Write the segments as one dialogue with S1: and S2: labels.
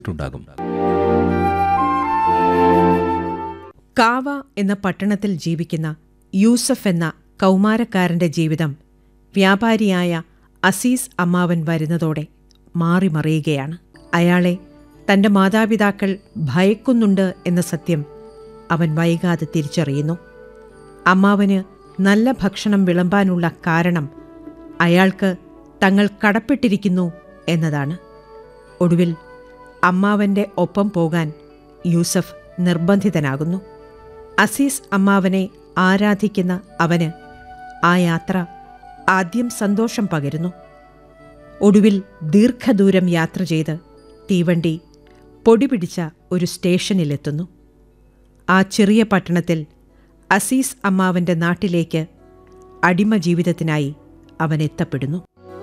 S1: ഉണ്ടാകും
S2: കാവ എന്ന പട്ടണത്തിൽ ജീവിക്കുന്ന യൂസഫ് എന്ന കൗമാരക്കാരന്റെ ജീവിതം വ്യാപാരിയായ അസീസ് അമ്മാവൻ വരുന്നതോടെ മാറിമറിയുകയാണ് അയാളെ തന്റെ മാതാപിതാക്കൾ ഭയക്കുന്നുണ്ട് എന്ന സത്യം അവൻ വൈകാതെ തിരിച്ചറിയുന്നു അമ്മാവന് നല്ല ഭക്ഷണം വിളമ്പാനുള്ള കാരണം അയാൾക്ക് തങ്ങൾ കടപ്പെട്ടിരിക്കുന്നു എന്നതാണ് ഒടുവിൽ അമ്മാവന്റെ ഒപ്പം പോകാൻ യൂസഫ് നിർബന്ധിതനാകുന്നു അസീസ് അമ്മാവനെ ആരാധിക്കുന്ന അവന് ആ യാത്ര ആദ്യം സന്തോഷം പകരുന്നു ഒടുവിൽ ദീർഘദൂരം യാത്ര ചെയ്ത് തീവണ്ടി പൊടിപിടിച്ച ഒരു സ്റ്റേഷനിലെത്തുന്നു ആ ചെറിയ പട്ടണത്തിൽ അസീസ് അമ്മാവന്റെ നാട്ടിലേക്ക് അടിമ ജീവിതത്തിനായി അവൻ എത്തപ്പെടുന്നു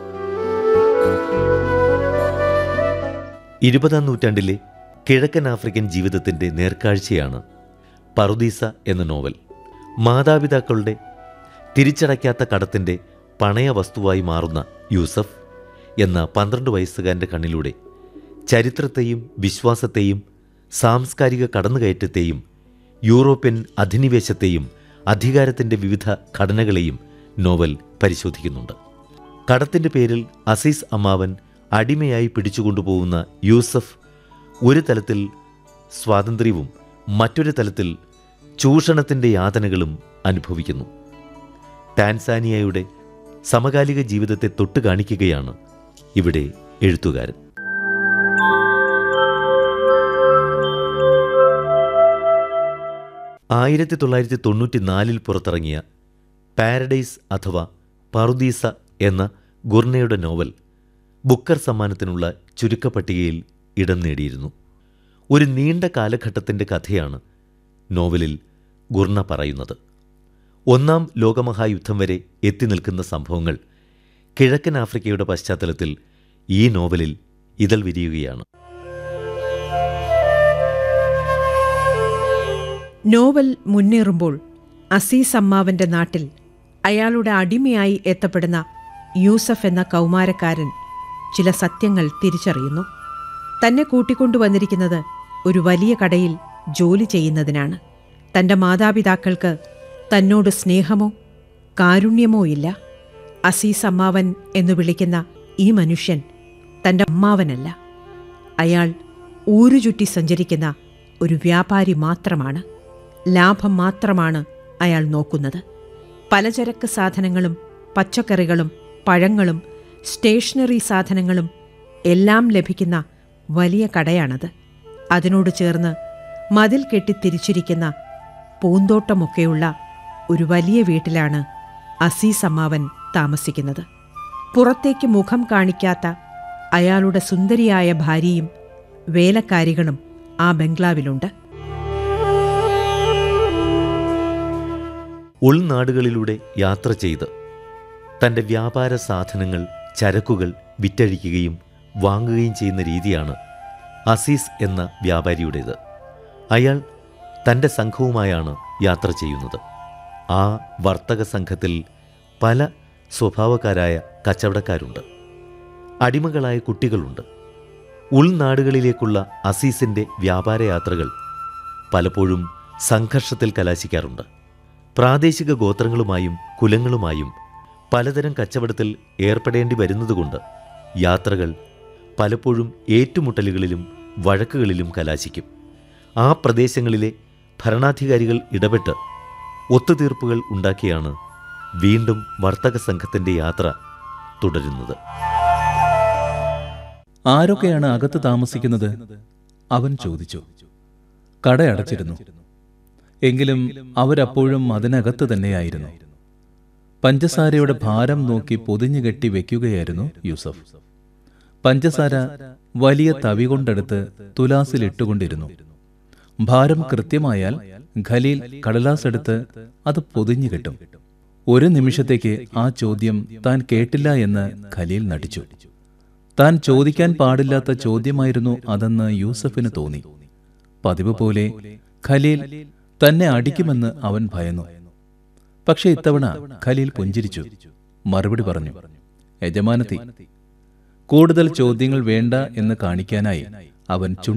S3: ഇരുപതാം നൂറ്റാണ്ടിലെ കിഴക്കൻ ആഫ്രിക്കൻ ജീവിതത്തിന്റെ നേർക്കാഴ്ചയാണ് പറുദീസ എന്ന നോവൽ മാതാപിതാക്കളുടെ തിരിച്ചടയ്ക്കാത്ത കടത്തിന്റെ പണയ വസ്തുവായി മാറുന്ന യൂസഫ് എന്ന പന്ത്രണ്ട് വയസ്സുകാരൻ്റെ കണ്ണിലൂടെ ചരിത്രത്തെയും വിശ്വാസത്തെയും സാംസ്കാരിക കടന്നുകയറ്റത്തെയും യൂറോപ്യൻ അധിനിവേശത്തെയും അധികാരത്തിന്റെ വിവിധ ഘടനകളെയും നോവൽ പരിശോധിക്കുന്നുണ്ട് കടത്തിന്റെ പേരിൽ അസീസ് അമ്മാവൻ അടിമയായി പിടിച്ചുകൊണ്ടുപോകുന്ന യൂസഫ് ഒരു തലത്തിൽ സ്വാതന്ത്ര്യവും മറ്റൊരു തലത്തിൽ ചൂഷണത്തിന്റെ യാതനകളും അനുഭവിക്കുന്നു ടാൻസാനിയയുടെ സമകാലിക ജീവിതത്തെ തൊട്ടു കാണിക്കുകയാണ് ഇവിടെ എഴുത്തുകാരൻ ആയിരത്തി തൊള്ളായിരത്തി തൊണ്ണൂറ്റി നാലിൽ പുറത്തിറങ്ങിയ പാരഡൈസ് അഥവാ പറുദീസ എന്ന ഗുർണയുടെ നോവൽ ബുക്കർ സമ്മാനത്തിനുള്ള ചുരുക്കപ്പട്ടികയിൽ ഇടം നേടിയിരുന്നു ഒരു നീണ്ട കാലഘട്ടത്തിൻ്റെ കഥയാണ് നോവലിൽ ഗുർണ പറയുന്നത് ഒന്നാം ലോകമഹായുദ്ധം വരെ എത്തി നിൽക്കുന്ന സംഭവങ്ങൾ കിഴക്കൻ ആഫ്രിക്കയുടെ പശ്ചാത്തലത്തിൽ ഈ നോവലിൽ ഇതൾ വിരിയുകയാണ്
S2: നോവൽ മുന്നേറുമ്പോൾ അസീസ് അമ്മാവന്റെ നാട്ടിൽ അയാളുടെ അടിമയായി എത്തപ്പെടുന്ന യൂസഫ് എന്ന കൗമാരക്കാരൻ ചില സത്യങ്ങൾ തിരിച്ചറിയുന്നു തന്നെ കൂട്ടിക്കൊണ്ടുവന്നിരിക്കുന്നത് ഒരു വലിയ കടയിൽ ജോലി ചെയ്യുന്നതിനാണ് തന്റെ മാതാപിതാക്കൾക്ക് തന്നോട് സ്നേഹമോ കാരുണ്യമോ ഇല്ല അസീസ് അമ്മാവൻ എന്നു വിളിക്കുന്ന ഈ മനുഷ്യൻ തന്റെ അമ്മാവനല്ല അയാൾ ഊരുചുറ്റി സഞ്ചരിക്കുന്ന ഒരു വ്യാപാരി മാത്രമാണ് ലാഭം മാത്രമാണ് അയാൾ നോക്കുന്നത് പലചരക്ക് സാധനങ്ങളും പച്ചക്കറികളും പഴങ്ങളും സ്റ്റേഷനറി സാധനങ്ങളും എല്ലാം ലഭിക്കുന്ന വലിയ കടയാണത് അതിനോട് ചേർന്ന് മതിൽ കെട്ടി തിരിച്ചിരിക്കുന്ന പൂന്തോട്ടമൊക്കെയുള്ള ഒരു വലിയ വീട്ടിലാണ് അസീസ് അമ്മാവൻ താമസിക്കുന്നത് പുറത്തേക്ക് മുഖം കാണിക്കാത്ത അയാളുടെ സുന്ദരിയായ ഭാര്യയും വേലക്കാരികളും ആ ബംഗ്ലാവിലുണ്ട്
S3: ഉൾനാടുകളിലൂടെ യാത്ര ചെയ്ത് തൻ്റെ വ്യാപാര സാധനങ്ങൾ ചരക്കുകൾ വിറ്റഴിക്കുകയും വാങ്ങുകയും ചെയ്യുന്ന രീതിയാണ് അസീസ് എന്ന വ്യാപാരിയുടേത് അയാൾ തൻ്റെ സംഘവുമായാണ് യാത്ര ചെയ്യുന്നത് ആ വർത്തക സംഘത്തിൽ പല സ്വഭാവക്കാരായ കച്ചവടക്കാരുണ്ട് അടിമകളായ കുട്ടികളുണ്ട് ഉൾനാടുകളിലേക്കുള്ള അസീസിൻ്റെ വ്യാപാരയാത്രകൾ പലപ്പോഴും സംഘർഷത്തിൽ കലാശിക്കാറുണ്ട് പ്രാദേശിക ഗോത്രങ്ങളുമായും കുലങ്ങളുമായും പലതരം കച്ചവടത്തിൽ ഏർപ്പെടേണ്ടി വരുന്നതുകൊണ്ട് യാത്രകൾ പലപ്പോഴും ഏറ്റുമുട്ടലുകളിലും വഴക്കുകളിലും കലാശിക്കും ആ പ്രദേശങ്ങളിലെ ഭരണാധികാരികൾ ഇടപെട്ട് ഒത്തുതീർപ്പുകൾ ഉണ്ടാക്കിയാണ് വീണ്ടും വർത്തക സംഘത്തിൻ്റെ യാത്ര തുടരുന്നത്
S1: ആരൊക്കെയാണ് അകത്ത് താമസിക്കുന്നത് അവൻ ചോദിച്ചു കടയടച്ചിരുന്നു എങ്കിലും അവരപ്പോഴും അതിനകത്ത് തന്നെയായിരുന്നു പഞ്ചസാരയുടെ ഭാരം നോക്കി പൊതിഞ്ഞു കെട്ടി വെക്കുകയായിരുന്നു യൂസഫ് പഞ്ചസാര വലിയ തവി കൊണ്ടെടുത്ത് തുലാസിൽ ഇട്ടുകൊണ്ടിരുന്നു ഭാരം കൃത്യമായാൽ ഖലീൽ കടലാസ് എടുത്ത് അത് പൊതിഞ്ഞു കെട്ടും ഒരു നിമിഷത്തേക്ക് ആ ചോദ്യം താൻ കേട്ടില്ല എന്ന് ഖലീൽ നടിച്ചു താൻ ചോദിക്കാൻ പാടില്ലാത്ത ചോദ്യമായിരുന്നു അതെന്ന് യൂസഫിന് തോന്നി പതിവ് പോലെ ഖലീൽ തന്നെ അടിക്കുമെന്ന് അവൻ ഭയന്നു പക്ഷെ ഇത്തവണ ഖലീൽ പുഞ്ചിരിച്ചു മറുപടി പറഞ്ഞു യജമാനത്തി കൂടുതൽ ചോദ്യങ്ങൾ വേണ്ട എന്ന് കാണിക്കാനായി അവൻ